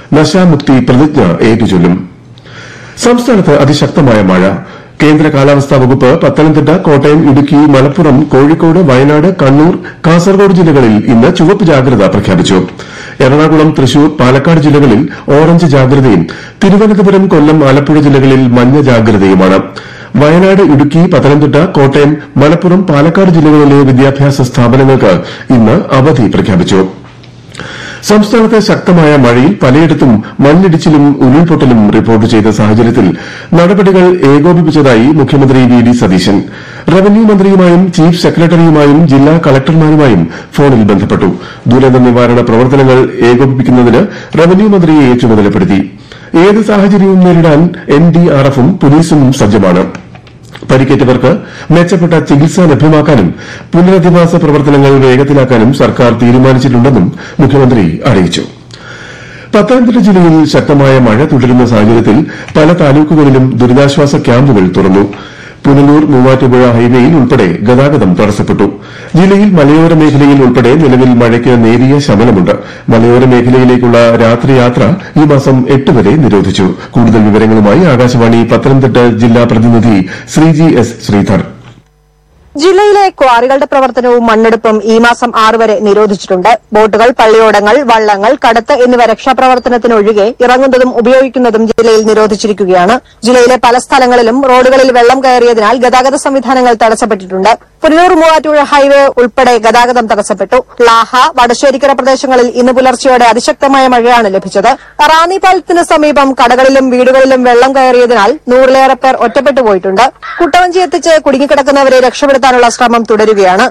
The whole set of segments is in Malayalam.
നശാമുക്തി പ്രതിജ്ഞ ഏറ്റുചൊല്ലും സംസ്ഥാനത്ത് അതിശക്തമായ മഴ കേന്ദ്ര കാലാവസ്ഥാ വകുപ്പ് പത്തനംതിട്ട കോട്ടയം ഇടുക്കി മലപ്പുറം കോഴിക്കോട് വയനാട് കണ്ണൂർ കാസർഗോഡ് ജില്ലകളിൽ ഇന്ന് ചുവപ്പ് ജാഗ്രത പ്രഖ്യാപിച്ചു എറണാകുളം തൃശൂർ പാലക്കാട് ജില്ലകളിൽ ഓറഞ്ച് ജാഗ്രതയും തിരുവനന്തപുരം കൊല്ലം ആലപ്പുഴ ജില്ലകളിൽ മഞ്ഞ ജാഗ്രതയുമാണ് വയനാട് ഇടുക്കി പത്തനംതിട്ട കോട്ടയം മലപ്പുറം പാലക്കാട് ജില്ലകളിലെ വിദ്യാഭ്യാസ സ്ഥാപനങ്ങൾക്ക് ഇന്ന് അവധി പ്രഖ്യാപിച്ചു സംസ്ഥാനത്ത് ശക്തമായ മഴയിൽ പലയിടത്തും മണ്ണിടിച്ചിലും ഉരുൾപൊട്ടലും റിപ്പോർട്ട് ചെയ്ത സാഹചര്യത്തിൽ നടപടികൾ ഏകോപിപ്പിച്ചതായി മുഖ്യമന്ത്രി വി ഡി സതീശൻ റവന്യൂ മന്ത്രിയുമായും ചീഫ് സെക്രട്ടറിയുമായും ജില്ലാ കളക്ടർമാരുമായും ഫോണിൽ ബന്ധപ്പെട്ടു ദുരന്ത നിവാരണ പ്രവർത്തനങ്ങൾ ഏകോപിപ്പിക്കുന്നതിന് റവന്യൂ മന്ത്രിയെ ചുമതലപ്പെടുത്തി ഏത് സാഹചര്യവും നേരിടാൻ എൻഡിആർഎഫും പോലീസും സജ്ജമാണ് പരിക്കേറ്റവർക്ക് മെച്ചപ്പെട്ട ചികിത്സ ലഭ്യമാക്കാനും പുനരധിവാസ പ്രവർത്തനങ്ങൾ വേഗത്തിലാക്കാനും സർക്കാർ തീരുമാനിച്ചിട്ടുണ്ടെന്നും മുഖ്യമന്ത്രി അറിയിച്ചു പത്തനംതിട്ട ജില്ലയിൽ ശക്തമായ മഴ തുടരുന്ന സാഹചര്യത്തിൽ പല താലൂക്കുകളിലും ദുരിതാശ്വാസ ക്യാമ്പുകൾ തുറന്നു പുനലൂർ മൂവാറ്റുപുഴ ഹൈവേയിൽ ഉൾപ്പെടെ ഗതാഗതം തടസ്സപ്പെട്ടു ജില്ലയിൽ മലയോര മേഖലയിൽ ഉൾപ്പെടെ നിലവിൽ മഴയ്ക്ക് നേരിയ ശമനമുണ്ട് മലയോര മേഖലയിലേക്കുള്ള രാത്രിയാത്ര ഈ മാസം എട്ട് വരെ നിരോധിച്ചു കൂടുതൽ വിവരങ്ങളുമായി ആകാശവാണി പത്തനംതിട്ട ജില്ലാ പ്രതിനിധി ശ്രീജി എസ് ശ്രീധർ ജില്ലയിലെ ക്വാറികളുടെ പ്രവർത്തനവും മണ്ണെടുപ്പും ഈ മാസം ആറ് വരെ നിരോധിച്ചിട്ടുണ്ട് ബോട്ടുകൾ പള്ളിയോടങ്ങൾ വള്ളങ്ങൾ കടത്ത് എന്നിവ രക്ഷാപ്രവർത്തനത്തിനൊഴികെ ഇറങ്ങുന്നതും ഉപയോഗിക്കുന്നതും ജില്ലയിൽ നിരോധിച്ചിരിക്കുകയാണ് ജില്ലയിലെ പല സ്ഥലങ്ങളിലും റോഡുകളിൽ വെള്ളം കയറിയതിനാൽ ഗതാഗത സംവിധാനങ്ങൾ തടസ്സപ്പെട്ടിട്ടുണ്ട് പുനലൂർ മൂവാറ്റുപുഴ ഹൈവേ ഉൾപ്പെടെ ഗതാഗതം തടസ്സപ്പെട്ടു ലാഹ വടശ്ശേരിക്കര പ്രദേശങ്ങളിൽ ഇന്ന് പുലർച്ചെയോടെ അതിശക്തമായ മഴയാണ് ലഭിച്ചത് റാന്നി പാലത്തിന് സമീപം കടകളിലും വീടുകളിലും വെള്ളം കയറിയതിനാൽ നൂറിലേറെ പേർ ഒറ്റപ്പെട്ടു പോയിട്ടുണ്ട് കുട്ടവഞ്ചി എത്തിച്ച് കുടുങ്ങിക്കിടക്കുന്നവരെ രക്ഷപ്പെടുത്താനുള്ള ശ്രമം തുടരുകയാണ്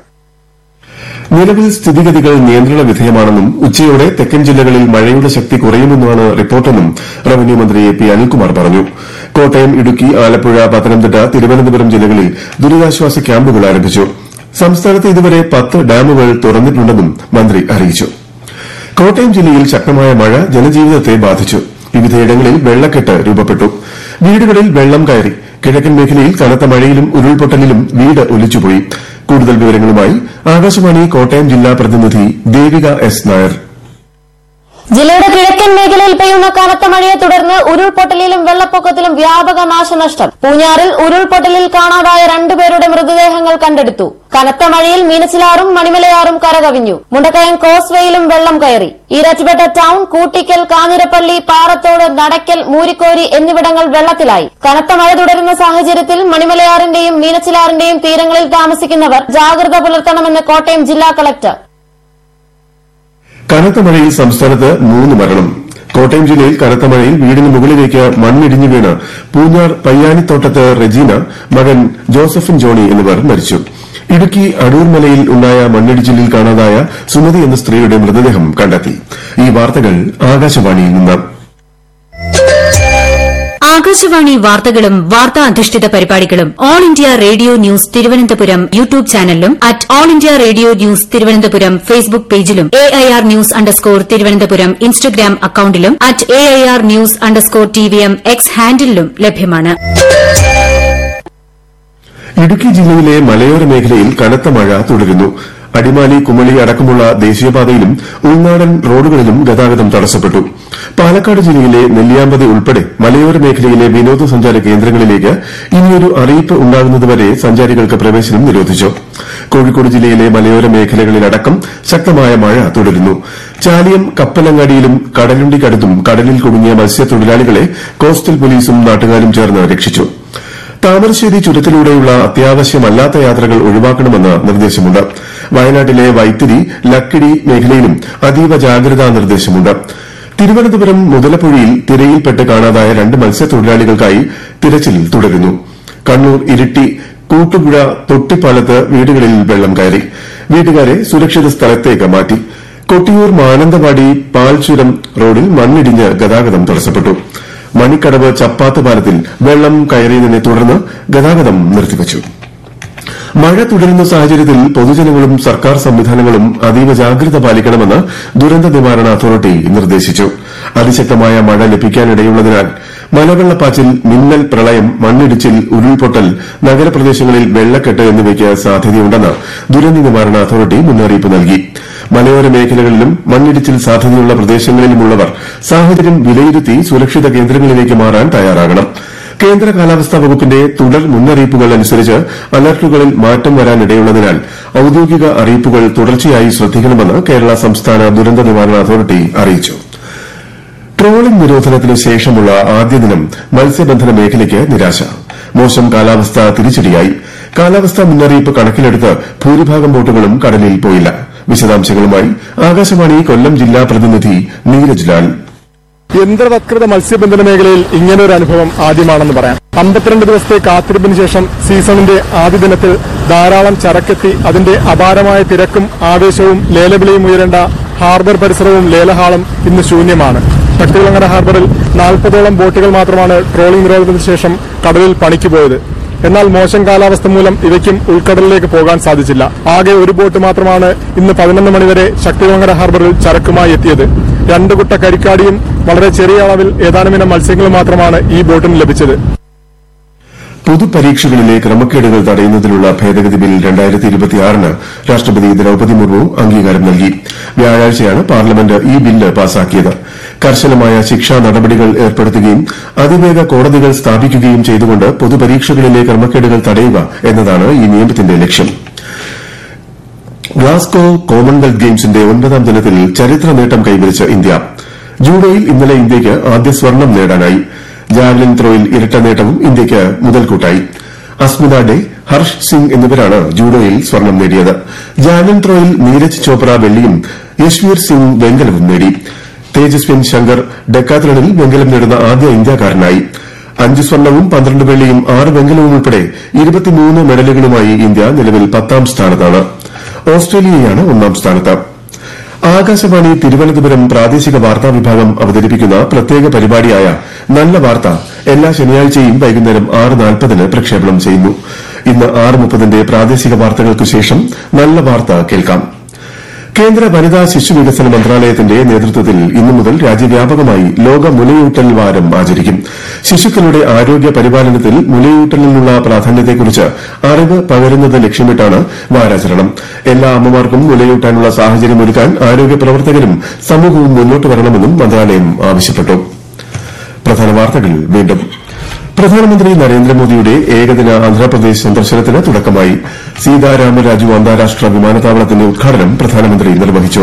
നിലവിൽ സ്ഥിതിഗതികൾ നിയന്ത്രണ വിധേയമാണെന്നും ഉച്ചയോടെ തെക്കൻ ജില്ലകളിൽ മഴയുടെ ശക്തി കുറയുമെന്നാണ് റിപ്പോർട്ടെന്നും റവന്യൂ മന്ത്രി എ പി അനിൽകുമാർ പറഞ്ഞു കോട്ടയം ഇടുക്കി ആലപ്പുഴ പത്തനംതിട്ട തിരുവനന്തപുരം ജില്ലകളിൽ ദുരിതാശ്വാസ ക്യാമ്പുകൾ ആരംഭിച്ചു സംസ്ഥാനത്ത് ഇതുവരെ പത്ത് ഡാമുകൾ തുറന്നിട്ടുണ്ടെന്നും മന്ത്രി അറിയിച്ചു കോട്ടയം ജില്ലയിൽ ശക്തമായ മഴ ജനജീവിതത്തെ ബാധിച്ചു വിവിധയിടങ്ങളിൽ വെള്ളക്കെട്ട് രൂപപ്പെട്ടു വീടുകളിൽ വെള്ളം കയറി കിഴക്കൻ മേഖലയിൽ കനത്ത മഴയിലും ഉരുൾപൊട്ടലിലും വീട് ഒലിച്ചുപോയി കൂടുതൽ വിവരങ്ങളുമായി ആകാശവാണി കോട്ടയം ജില്ലാ പ്രതിനിധി ദേവിക എസ് നായർ ജില്ലയുടെ കിഴക്കൻ മേഖലയിൽ പെയ്യുന്ന കനത്ത മഴയെ തുടർന്ന് ഉരുൾപൊട്ടലിലും വെള്ളപ്പൊക്കത്തിലും വ്യാപക നാശനഷ്ടം പൂഞ്ഞാറിൽ ഉരുൾപൊട്ടലിൽ കാണാതായ രണ്ടുപേരുടെ മൃതദേഹങ്ങൾ കണ്ടെടുത്തു കനത്ത മഴയിൽ മീനച്ചിലാറും മണിമലയാറും കരകവിഞ്ഞു മുണ്ടക്കയം കോസ്വേയിലും വെള്ളം കയറി ഈരാറ്റുപേട്ട ടൌൺ കൂട്ടിക്കൽ കാഞ്ഞിരപ്പള്ളി പാറത്തോട് നടക്കൽ മൂരിക്കോരി എന്നിവിടങ്ങൾ വെള്ളത്തിലായി കനത്ത മഴ തുടരുന്ന സാഹചര്യത്തിൽ മണിമലയാറിന്റെയും മീനച്ചിലാറിന്റെയും തീരങ്ങളിൽ താമസിക്കുന്നവർ ജാഗ്രത പുലർത്തണമെന്ന് കോട്ടയം ജില്ലാ കളക്ടർ കനത്ത മഴയിൽ സംസ്ഥാനത്ത് മൂന്ന് മരണം കോട്ടയം ജില്ലയിൽ കനത്ത മഴയിൽ വീടിന് മുകളിലേക്ക് മണ്ണിടിഞ്ഞു വീണ് പൂഞ്ഞാർ പയ്യാനിത്തോട്ടത്ത് റെജീന മകൻ ജോസഫിൻ ജോണി എന്നിവർ മരിച്ചു ഇടുക്കി അടൂർമലയിൽ ഉണ്ടായ മണ്ണിടിച്ചിലിൽ കാണാതായ സുമതി എന്ന സ്ത്രീയുടെ മൃതദേഹം കണ്ടെത്തി ഈ വാർത്തകൾ ആകാശവാണിയിൽ നിന്ന് ആകാശവാണി വാർത്തകളും വാർത്താ അധിഷ്ഠിത പരിപാടികളും all India radio news Thiruvananthapuram YouTube ചാനലിലും at all India radio news Thiruvananthapuram Facebook പേജിലും A I R news underscore Thiruvananthapuram Instagram അക്കൌണ്ടിലും at A I R news underscore T V M X ഹാൻഡിലും ലഭ്യമാണ് ഇടുക്കി ജില്ലയിലെ മലയോര മേഖലയിൽ കനത്ത മഴ തുടരുന്നു അടിമാലി കുമളി അടക്കമുള്ള ദേശീയപാതയിലും ഉൾനാടൻ റോഡുകളിലും ഗതാഗതം തടസ്സപ്പെട്ടു പാലക്കാട് ജില്ലയിലെ നെല്ലിയാമ്പതി ഉൾപ്പെടെ മലയോര മേഖലയിലെ വിനോദസഞ്ചാര കേന്ദ്രങ്ങളിലേക്ക് ഇനിയൊരു അറിയിപ്പ് ഉണ്ടാകുന്നതുവരെ സഞ്ചാരികൾക്ക് പ്രവേശനം നിരോധിച്ചു കോഴിക്കോട് ജില്ലയിലെ മലയോര മേഖലകളിലടക്കം ശക്തമായ മഴ തുടരുന്നു ചാലിയം കപ്പലങ്ങാടിയിലും കടലുണ്ടിക്കടുത്തും കടലിൽ കുടുങ്ങിയ മത്സ്യത്തൊഴിലാളികളെ കോസ്റ്റൽ പോലീസും നാട്ടുകാരും ചേർന്ന് രക്ഷിച്ചു താമരശ്ശേരി ചുരത്തിലൂടെയുള്ള അത്യാവശ്യമല്ലാത്ത യാത്രകൾ ഒഴിവാക്കണമെന്ന് നിർദ്ദേശമുണ്ട് വയനാട്ടിലെ വൈത്തിരി ലക്കിടി മേഖലയിലും അതീവ ജാഗ്രതാ നിർദ്ദേശമുണ്ട് തിരുവനന്തപുരം മുതലപ്പുഴയിൽ തിരയിൽപ്പെട്ട് കാണാതായ രണ്ട് മത്സ്യത്തൊഴിലാളികൾക്കായി തിരച്ചിൽ തുടരുന്നു കണ്ണൂർ ഇരിട്ടി കൂട്ടുപുഴ തൊട്ടിപ്പാലത്ത് വീടുകളിൽ വെള്ളം കയറി വീട്ടുകാരെ സുരക്ഷിത സ്ഥലത്തേക്ക് മാറ്റി കൊട്ടിയൂർ മാനന്തവാടി പാൽചുരം റോഡിൽ മണ്ണിടിഞ്ഞ് ഗതാഗതം തടസ്സപ്പെട്ടു മണിക്കടവ് ചപ്പാത്ത് പാലത്തിൽ വെള്ളം കയറിയതിനെ തുടർന്ന് ഗതാഗതം നിർത്തിവച്ചു മഴ തുടരുന്ന സാഹചര്യത്തിൽ പൊതുജനങ്ങളും സർക്കാർ സംവിധാനങ്ങളും അതീവ ജാഗ്രത പാലിക്കണമെന്ന് ദുരന്ത നിവാരണ അതോറിറ്റി നിർദ്ദേശിച്ചു അതിശക്തമായ മഴ ലഭിക്കാനിടയുള്ളതിനാൽ മലവെള്ളപ്പാച്ചിൽ മിന്നൽ പ്രളയം മണ്ണിടിച്ചിൽ ഉരുൾപൊട്ടൽ നഗരപ്രദേശങ്ങളിൽ വെള്ളക്കെട്ട് എന്നിവയ്ക്ക് സാധ്യതയുണ്ടെന്ന് ദുരന്ത നിവാരണ അതോറിറ്റി മുന്നറിയിപ്പ് നൽകി മലയോര മേഖലകളിലും മണ്ണിടിച്ചിൽ സാധ്യതയുള്ള പ്രദേശങ്ങളിലുമുള്ളവർ സാഹചര്യം വിലയിരുത്തി സുരക്ഷിത കേന്ദ്രങ്ങളിലേക്ക് മാറാൻ തയ്യാറാകണം കേന്ദ്ര കാലാവസ്ഥാ വകുപ്പിന്റെ തുടർ മുന്നറിയിപ്പുകൾ അനുസരിച്ച് അലർട്ടുകളിൽ മാറ്റം വരാനിടയുള്ളതിനാൽ ഔദ്യോഗിക അറിയിപ്പുകൾ തുടർച്ചയായി ശ്രദ്ധിക്കണമെന്ന് കേരള സംസ്ഥാന ദുരന്ത നിവാരണ അതോറിറ്റി അറിയിച്ചു ട്രോളിംഗ് നിരോധനത്തിന് ശേഷമുള്ള ആദ്യ ദിനം മത്സ്യബന്ധന മേഖലയ്ക്ക് നിരാശ മോശം കാലാവസ്ഥ തിരിച്ചടിയായി കാലാവസ്ഥാ മുന്നറിയിപ്പ് കണക്കിലെടുത്ത് ഭൂരിഭാഗം ബോട്ടുകളും കടലിൽ പോയില്ല വിശദാംശങ്ങളുമായി ആകാശവാണി കൊല്ലം ജില്ലാ പ്രതിനിധി നീരജ് ലാൽ യന്ത്രവത്കൃത മത്സ്യബന്ധന മേഖലയിൽ ഇങ്ങനൊരു അനുഭവം ആദ്യമാണെന്ന് പറയാം അമ്പത്തിരണ്ട് ദിവസത്തെ കാത്തിരിപ്പിന് ശേഷം സീസണിന്റെ ആദ്യ ദിനത്തിൽ ധാരാളം ചരക്കെത്തി അതിന്റെ അപാരമായ തിരക്കും ആവേശവും ലേലവിളിയും ഉയരേണ്ട ഹാർബർ പരിസരവും ലേലഹാളും ഇന്ന് ശൂന്യമാണ് ചട്ടികുളങ്ങര ഹാർബറിൽ നാൽപ്പതോളം ബോട്ടുകൾ മാത്രമാണ് ട്രോളിംഗ് നിരോധനത്തിന് ശേഷം കടലിൽ പണിക്ക് പോയത് എന്നാൽ മോശം കാലാവസ്ഥ മൂലം ഇവയ്ക്കും ഉൾക്കടലിലേക്ക് പോകാൻ സാധിച്ചില്ല ആകെ ഒരു ബോട്ട് മാത്രമാണ് ഇന്ന് പതിനൊന്ന് മണിവരെ ശക്തികുളങ്ങര ഹാർബറിൽ ചരക്കുമായി എത്തിയത് രണ്ട് കുട്ട കരിക്കാടിയും വളരെ ചെറിയ അളവിൽ ഏതാനും ഇനം മത്സ്യങ്ങളും മാത്രമാണ് ഈ ബോട്ടിന് ലഭിച്ചത് പൊതുപരീക്ഷകളിലെ ക്രമക്കേടുകൾ തടയുന്നതിനുള്ള ഭേദഗതി ബിൽ രണ്ടായിരത്തി ഇരുപത്തിയാറിന് രാഷ്ട്രപതി ദ്രൌപദി മുർമു അംഗീകാരം നൽകി വ്യാഴാഴ്ചയാണ് പാർലമെന്റ് ഈ ബില്ല് പാസാക്കിയത് കർശനമായ ശിക്ഷാ നടപടികൾ ഏർപ്പെടുത്തുകയും അതിവേഗ കോടതികൾ സ്ഥാപിക്കുകയും ചെയ്തുകൊണ്ട് പൊതുപരീക്ഷകളിലെ ക്രമക്കേടുകൾ തടയുക എന്നതാണ് ഈ നിയമത്തിന്റെ ലക്ഷ്യം ഗ്ലാസ്കോ കോമൺവെൽത്ത് ഗെയിംസിന്റെ ഒൻപതാം ദിനത്തിൽ ചരിത്ര നേട്ടം കൈവരിച്ച ഇന്ത്യ ജൂഡോയിൽ ഇന്നലെ ഇന്ത്യയ്ക്ക് ആദ്യ സ്വർണം നേടാനായി ജാവലിൻ ത്രോയിൽ ഇരട്ട നേട്ടവും ഇന്ത്യയ്ക്ക് മുതൽക്കൂട്ടായി അസ്മിത ഡേ ഹർഷ് സിംഗ് എന്നിവരാണ് ജൂഡോയിൽ സ്വർണം നേടിയത് ജാവലിൻ ത്രോയിൽ നീരജ് ചോപ്ര വെള്ളിയും യശ്വീർ സിംഗ് വെങ്കലവും നേടി തേജസ്വിൻ ശങ്കർ ഡെക്കാത്ലണിൽ വെങ്കലം നേടുന്ന ആദ്യ ഇന്ത്യക്കാരനായി അഞ്ച് സ്വർണവും പന്ത്രണ്ട് വെള്ളിയും ആറ് വെങ്കലവും ഉൾപ്പെടെ ഇരുപത്തിമൂന്ന് മെഡലുകളുമായി ഇന്ത്യ നിലവിൽ പത്താം സ്ഥാനത്താണ് ഓസ്ട്രേലിയയാണ് ഒന്നാം സ്ഥാനത്ത് ആകാശവാണി തിരുവനന്തപുരം പ്രാദേശിക വാർത്താ വിഭാഗം അവതരിപ്പിക്കുന്ന പ്രത്യേക പരിപാടിയായ നല്ല വാർത്ത എല്ലാ ശനിയാഴ്ചയും വൈകുന്നേരം ആറ് നാൽപ്പതിന് പ്രക്ഷേപണം ചെയ്യുന്നു ഇന്ന് ആറ് മുപ്പതിന്റെ പ്രാദേശിക വാർത്തകൾക്കു ശേഷം നല്ല വാർത്ത കേൾക്കാം കേന്ദ്ര വനിതാ ശിശു വികസന മന്ത്രാലയത്തിന്റെ നേതൃത്വത്തിൽ ഇന്നു മുതൽ രാജ്യവ്യാപകമായി ലോക മുലയൂട്ടൽ വാരം ആചരിക്കും ശിശുക്കളുടെ ആരോഗ്യ പരിപാലനത്തിൽ മുലയൂട്ടലിനുള്ള പ്രാധാന്യത്തെക്കുറിച്ച് അറിവ് പകരുന്നത് ലക്ഷ്യമിട്ടാണ് വാരാചരണം എല്ലാ അമ്മമാർക്കും മുലയൂട്ടാനുള്ള സാഹചര്യമൊരുക്കാൻ ആരോഗ്യ പ്രവർത്തകരും സമൂഹവും മുന്നോട്ട് വരണമെന്നും മന്ത്രാലയം ആവശ്യപ്പെട്ടു പ്രധാന വാർത്തകൾ വീണ്ടും പ്രധാനമന്ത്രി നരേന്ദ്രമോദിയുടെ ഏകദിന ആന്ധ്രാപ്രദേശ് സന്ദർശനത്തിന് തുടക്കമായി സീതാരാമരാജു അന്താരാഷ്ട്ര വിമാനത്താവളത്തിന്റെ ഉദ്ഘാടനം പ്രധാനമന്ത്രി നിർവഹിച്ചു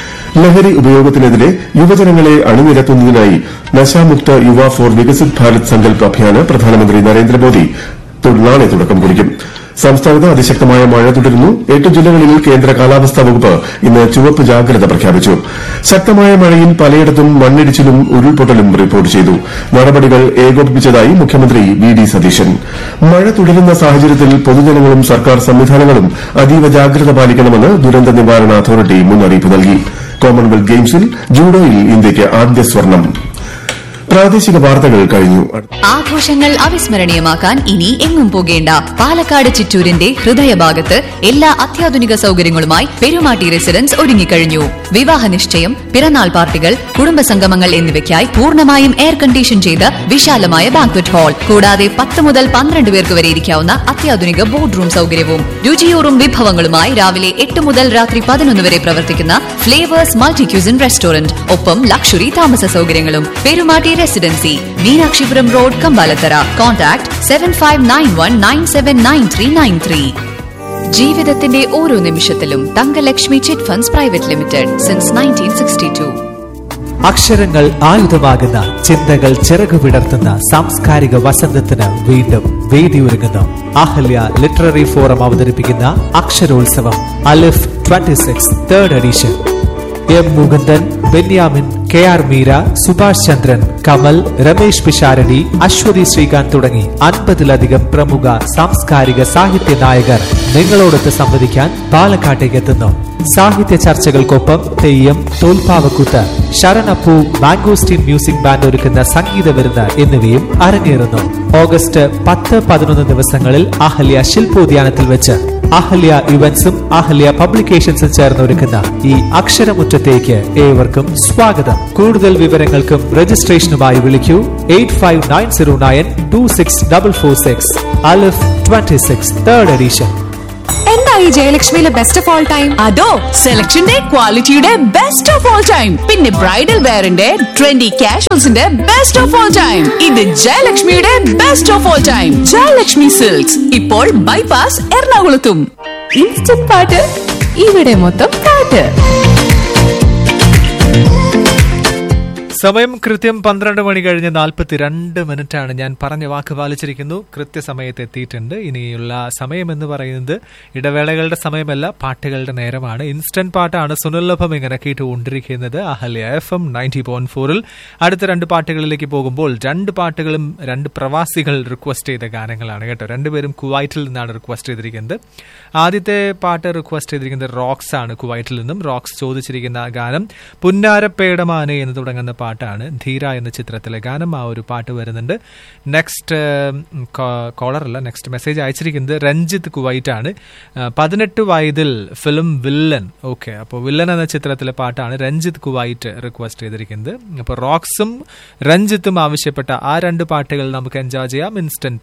ലഹരി ഉപയോഗത്തിനെതിരെ യുവജനങ്ങളെ അണിനിരത്തുന്നതിനായി നശാമുക്ത യുവ ഫോർ വികസിത് ഭാരത് സങ്കൽപ് അഭിയാന് പ്രധാനമന്ത്രി നരേന്ദ്രമോദി നാളെ തുടക്കം കുറിക്കും സംസ്ഥാനത്ത് അതിശക്തമായ മഴ തുടരുന്നു എട്ട് ജില്ലകളിൽ കേന്ദ്ര കാലാവസ്ഥാ വകുപ്പ് ഇന്ന് ചുവപ്പ് ജാഗ്രത പ്രഖ്യാപിച്ചു ശക്തമായ മഴയിൽ പലയിടത്തും മണ്ണിടിച്ചിലും ഉരുൾപൊട്ടലും റിപ്പോർട്ട് ചെയ്തു നടപടികൾ ഏകോപിപ്പിച്ചതായി മുഖ്യമന്ത്രി വി ഡി സതീശൻ മഴ തുടരുന്ന സാഹചര്യത്തിൽ പൊതുജനങ്ങളും സർക്കാർ സംവിധാനങ്ങളും അതീവ ജാഗ്രത പാലിക്കണമെന്ന് ദുരന്ത നിവാരണ അതോറിറ്റി മുന്നറിയിപ്പ് നൽകി കോമൺവെൽത്ത് ഗെയിംസിൽ ജൂഡോയിൽ ഇന്ത്യയ്ക്ക് ആദ്യ സ്വർണം പ്രാദേശിക വാർത്തകൾ കഴിഞ്ഞു ആഘോഷങ്ങൾ അവിസ്മരണീയമാക്കാൻ ഇനി എങ്ങും പോകേണ്ട പാലക്കാട് ചിറ്റൂരിന്റെ ഹൃദയഭാഗത്ത് എല്ലാ അത്യാധുനിക സൗകര്യങ്ങളുമായി പെരുമാട്ടി റെസിഡൻസ് ഒരുങ്ങിക്കഴിഞ്ഞു വിവാഹ നിശ്ചയം പിറന്നാൾ പാർട്ടികൾ കുടുംബസംഗമങ്ങൾ എന്നിവയ്ക്കായി പൂർണ്ണമായും എയർ കണ്ടീഷൻ ചെയ്ത വിശാലമായ ബാങ്ക്വറ്റ് ഹാൾ കൂടാതെ പത്ത് മുതൽ പന്ത്രണ്ട് പേർക്ക് വരെ ഇരിക്കാവുന്ന അത്യാധുനിക ബോർഡ് റൂം സൗകര്യവും രുചിയൂറും വിഭവങ്ങളുമായി രാവിലെ എട്ട് മുതൽ രാത്രി പതിനൊന്ന് വരെ പ്രവർത്തിക്കുന്ന ഫ്ലേവേഴ്സ് മൾട്ടി ക്യൂസിൻ റെസ്റ്റോറന്റ് ഒപ്പം ലക്ഷറി താമസ സൗകര്യങ്ങളും Perumatty residency Meenakshipuram road Kampalathara contact seven five nine one nine seven nine three nine three ജീവിതത്തിന്റെ ഓരോ നിമിഷത്തിലും Thangalakshmi chit funds private limited since nineteen sixty two അക്ഷരങ്ങൾ ആയുധമാകുന്ന ചിന്തകൾ ചിറകു വിടർത്തുന്ന സാംസ്കാരിക വസന്തത്തിന് വീണ്ടും വേദിയൊരുങ്ങുന്നു അഹല്യ ലിറ്റററി ഫോറം അവതരിപ്പിക്കുന്ന Aksharotsavam Alif 26 six third edition M Mukundan Benyamin K R Meera Subhash Chandran Kamal Ramesh Pisharody Aswathy Sreekanth തുടങ്ങി അൻപതിലധികം പ്രമുഖ സാംസ്കാരിക സാഹിത്യ നായകർ നിങ്ങളോടൊത്ത് സംവദിക്കാൻ പാലക്കാട്ടേക്ക് എത്തുന്നു സാഹിത്യ ചർച്ചകൾക്കൊപ്പം തെയ്യം തോൽപ്പാവക്കൂത്ത് ശരണപ്പൂ മാംഗോസ്റ്റീൻ മ്യൂസിക് ബാൻഡ് ഒരുക്കുന്ന സംഗീത വിരുന്ന് എന്നിവയും അരങ്ങേറുന്നു ഓഗസ്റ്റ് പത്ത് പതിനൊന്ന് ദിവസങ്ങളിൽ അഹല്യ ശില്പോദ്യാനത്തിൽ വെച്ച് അഹല്യ ഇവന്റ്സും അഹല്യ പബ്ലിക്കേഷൻസും ചേർന്ന് ഒരുക്കുന്ന ഈ അക്ഷരമുറ്റത്തേക്ക് ഏവർക്കും സ്വാഗതം കൂടുതൽ വിവരങ്ങൾക്കും രജിസ്ട്രേഷനുമായി വിളിക്കൂ eight five nine zero nine two six double four six Alif twenty six third edition എന്താ ഈ ജയലക്ഷ്മിയിലെ ബെസ്റ്റ് ഓഫ് ഓൾ ടൈം അതോ സെലക്ഷന്റെ ക്വാളിറ്റിയുടെ ബെസ്റ്റ് ഓഫ് ഓൾ ടൈം പിന്നെ ബ്രൈഡൽ വെയറിന്റെ ട്രെൻഡി കാഷ്വൽസിന്റെ ബെസ്റ്റ് ഓഫ് ഓൾ ടൈം ഇത് ജയലക്ഷ്മിയുടെ best of all time Jayalakshmi silks ഇപ്പോൾ ബൈപാസ് എറണാകുളത്തും ഇൻസ്റ്റന്റ് പാട്ട് ഇവിടെ മൊത്തം പാട്ട് സമയം കൃത്യം പന്ത്രണ്ട് മണി കഴിഞ്ഞ് നാൽപ്പത്തിരണ്ട് മിനിറ്റാണ് ഞാൻ പറഞ്ഞ വാക്ക് പാലിച്ചിരിക്കുന്നു കൃത്യസമയത്ത് എത്തിയിട്ടുണ്ട് ഇനിയുള്ള സമയം എന്ന് പറയുന്നത് ഇടവേളകളുടെ സമയമല്ല പാട്ടുകളുടെ നേരമാണ് ഇൻസ്റ്റന്റ് പാട്ടാണ് സുനിലഭം ഇങ്ങനെ കേട്ടുകൊണ്ടിരിക്കുന്നത് Ahalya F M ninety point ഫോറിൽ അടുത്ത രണ്ട് പാട്ടുകളിലേക്ക് പോകുമ്പോൾ രണ്ട് പാട്ടുകളും രണ്ട് പ്രവാസികൾ റിക്വസ്റ്റ് ചെയ്ത ഗാനങ്ങളാണ് കേട്ടോ രണ്ടുപേരും കുവൈറ്റിൽ നിന്നാണ് റിക്വസ്റ്റ് ചെയ്തിരിക്കുന്നത് ആദ്യത്തെ പാട്ട് റിക്വസ്റ്റ് ചെയ്തിരിക്കുന്നത് റോക്സ് ആണ് കുവൈറ്റിൽ നിന്നും റോക്സ് ചോദിച്ചിരിക്കുന്ന ഗാനം പുന്നാരപ്പേടമാനെ എന്ന് തുടങ്ങുന്ന പാട്ടാണ് ധീര എന്ന ചിത്രത്തിലെ ഗാനം ആ ഒരു പാട്ട് വരുന്നുണ്ട് നെക്സ്റ്റ് കോളർ അല്ല നെക്സ്റ്റ് മെസ്സേജ് അയച്ചിരിക്കുന്നത് രഞ്ജിത്ത് കുവൈറ്റ് ആണ് ആ, പതിനെട്ട് വയതിൽ ഫിലിം വില്ലൻ ഓക്കെ അപ്പോൾ വില്ലൻ എന്ന ചിത്രത്തിലെ പാട്ടാണ് രഞ്ജിത്ത് കുവൈറ്റ് റിക്വസ്റ്റ് ചെയ്തിരിക്കുന്നത് അപ്പോൾ റോക്സും രഞ്ജിത്തും ആവശ്യപ്പെട്ട ആ രണ്ട് പാട്ടുകൾ നമുക്ക് എൻജോയ് ചെയ്യാം ഇൻസ്റ്റന്റ്